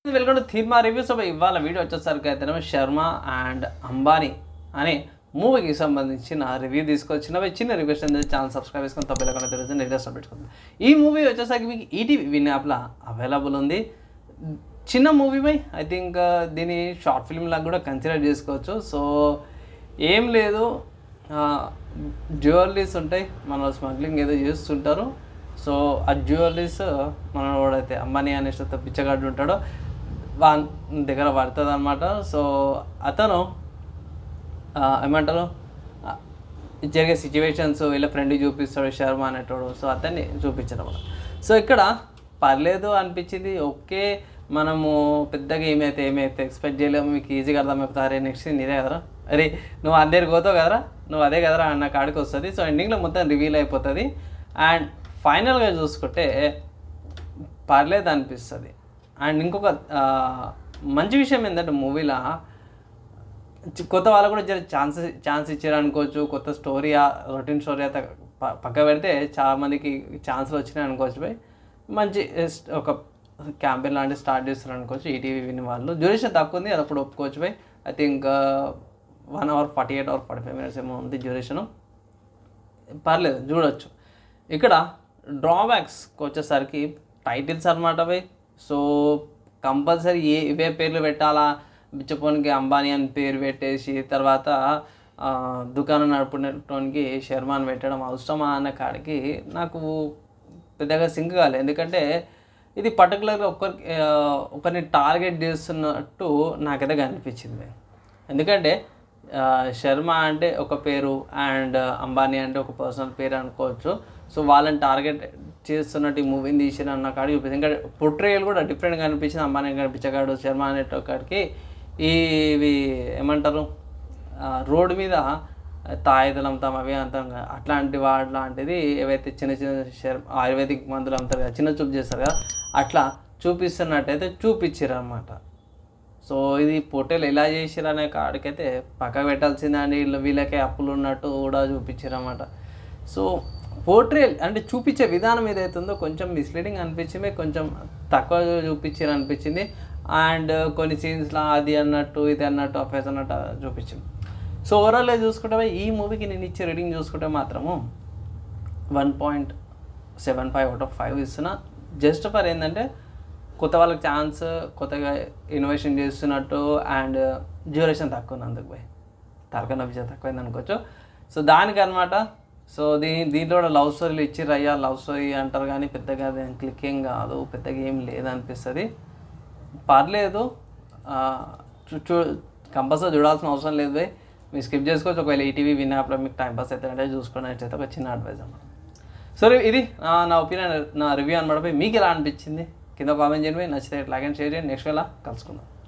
welcome to థీర్మా reviews ఇవాళ video వచ్చేసరికి అయితేనేమో శర్మ అండ్ అంబానీ అనే మూవీకి సంబంధించిన రివ్యూ తీసుకొచ్చిన చిన్న రివ్యూస్ అనేది ఛానల్ సబ్స్క్రైబ్ చేసుకొని తప్పకుండా తెలుస్తుంది లేటెస్ట్ అప్డేట్స్ కోసం ఈ మూవీ వచ్చేసరికి మీకు ఈటీవీ విన్ యాప్లో అవైలబుల్ ఉంది చిన్న మూవీ బై ఐ థింక్ దీని షార్ట్ ఫిల్మ్ లాగా కూడా కన్సిడర్ చేసుకోవచ్చు సో ఏం లేదు జ్యువెలరీస్ ఉంటాయి మన స్మగ్లింగ్ ఏదో చేస్తుంటారు సో ఆ జ్యువెలరీస్ మన వాడైతే అంబానీ అనే పిచ్చగాడు ఉంటాడో వాన్ దగ్గర పడుతుంది అనమాట సో అతను ఆ, ఏమంటారు ఆ, జరిగే సిచ్యువేషన్స్ వీళ్ళ ఫ్రెండ్కి చూపిస్తాడు శర్మ అనేటోడు సో అతన్ని చూపించడం వల్ల సో ఇక్కడ పర్లేదు అనిపించింది ఓకే మనము పెద్దగా ఏమైతే ఏమైతే ఎక్స్పెక్ట్ చేయలేము మీకు ఈజీగా అర్థమైపోతుంది అరే నెక్స్ట్ నీదే కదరా అరే నువ్వు అందరికి పోతావు కదరా నువ్వు అదే కదరా అన్న కాడికి వస్తుంది సో ఎండింగ్లో మొత్తం రివీల్ అయిపోతుంది అండ్ ఫైనల్గా చూసుకుంటే పర్లేదు అనిపిస్తుంది అండ్ ఇంకొక ఆ, మంచి విషయం ఏంటంటే మూవీలో చి- కొత్త వాళ్ళు కూడా జర ఛాన్స్ ఛాన్స్ ఇచ్చారు అనుకోవచ్చు కొత్త స్టోరీ రొటీన్ స్టోరీ అయితే ప- పక్క పెడితే చాలా మందికి ఛాన్స్లు వచ్చినాయి అనుకోవచ్చు పోయి మంచి ఎస్- ఒక క్యాంపెయిన్ లాంటివి స్టార్ట్ చేస్తారు అనుకోవచ్చు ఈటీవీ విని వాళ్ళు డ్యూరేషన్ తక్కువ ఉంది అది అప్పుడు ఒప్పుకోవచ్చు పోయి I think one hour forty eight hour forty five minutes ఏమో ఉంది డ్యూరేషను పర్లేదు చూడొచ్చు ఇక్కడ డ్రాబ్యాక్స్కి వచ్చేసరికి టైటిల్స్ అనమాట అవి సో కంపల్సరీ ఏ ఇవే పేర్లు పెట్టాలా బిచ్చపోనికి అంబానీ అని పేరు పెట్టేసి తర్వాత ఆ, దుకాణం నడుపునేటానికి శర్మ అని పెట్టడం అవసరమా అన్న కాడికి నాకు పెద్దగా సింక్ కాలేదు ఎందుకంటే ఇది పర్టికులర్గా ఒకరికి ఆ, ఒకరిని టార్గెట్ చేస్తున్నట్టు నాకైతే కనిపించింది ఎందుకంటే ఆ, శర్మ అంటే ఒక పేరు అండ్ అంబానీ అంటే ఒక పర్సనల్ పేరు అనుకోవచ్చు సో వాళ్ళని టార్గెట్ చేస్తున్నట్టు ఈ మూవీని తీసిన అన్న కాడ చూపించింది ఇంకా పొట్రేయల్ కూడా డిఫరెంట్గా అనిపించింది అంబానీ కనిపించగాడు శర్మ అనేటోకాడికి ఇవి ఏమంటారు ఆ, రోడ్డు మీద తాయిదలు అమ్ముతాం అవి అంతాం కదా అట్లాంటి వాటి లాంటిది ఏవైతే చిన్న చిన్న షర్ ఆయుర్వేదిక్ మందులు అమ్ముతారు కదా చిన్న చూపు చేస్తారు కదా అట్లా చూపిస్తున్నట్టయితే చూపించారు అనమాట సో ఇది పొట్టేలు ఎలా చేసిరు అనే కాడికైతే పక్క పెట్టాల్సిందని వీళ్ళు వీళ్ళకే అప్పులు ఉన్నట్టు కూడా చూపించారు అనమాట సో పోర్ట్రేల్ అంటే చూపించే విధానం ఏదైతే ఉందో కొంచెం మిస్లీడింగ్ అనిపించింది కొంచెం తక్కువ చూపించారు అనిపించింది అండ్ కొన్ని సీన్స్లో అది అన్నట్టు ఇది అన్నట్టు అఫేస్ అన్నట్టు చూపించింది సో ఓవరాల్గా చూసుకుంటే ఈ మూవీకి నేను ఇచ్చే రీడింగ్ చూసుకుంటే మాత్రము one point seven five out of five ఇస్తున్నా జస్ట్ ఫర్ ఏంటంటే కొత్త వాళ్ళకి ఛాన్స్ కొత్తగా ఇన్నోవేషన్ చేస్తున్నట్టు అండ్ డ్యూరేషన్ తక్కువ ఉంది అందుకు పోయి తరకన విజయ తక్కువైంది అనుకోవచ్చు సో దానికి అనమాట సో దీ దీంట్లో కూడా లవ్ స్టోరీలు ఇచ్చిర్రు అయ్యా లవ్ స్టోరీ అంటారు కానీ పెద్దగా క్లిక్ ఏం కాదు పెద్దగా ఏం లేదనిపిస్తుంది పర్లేదు ఆ, చూ చూ కంపల్సరీ చూడాల్సిన అవసరం లేదు భయ్ మీరు స్కిప్ చేసుకోవచ్చు ఒకవేళ ఈటీవీ విన్ యాప్లో మీకు టైం పాస్ అయితే అంటే చూసుకున్నట్టయితే ఒక చిన్న అడ్వైజ్ అన్నమాట సో ఇది ఆ, నా ఒపీనియన్ నా రివ్యూ అనమాట పోయి మీకు ఎలా అనిపించింది కింద కామెంట్ చేయండి నచ్చితే లైక్ అండ్ షేర్ చేయండి నెక్స్ట్ వేళ కలుసుకుందాం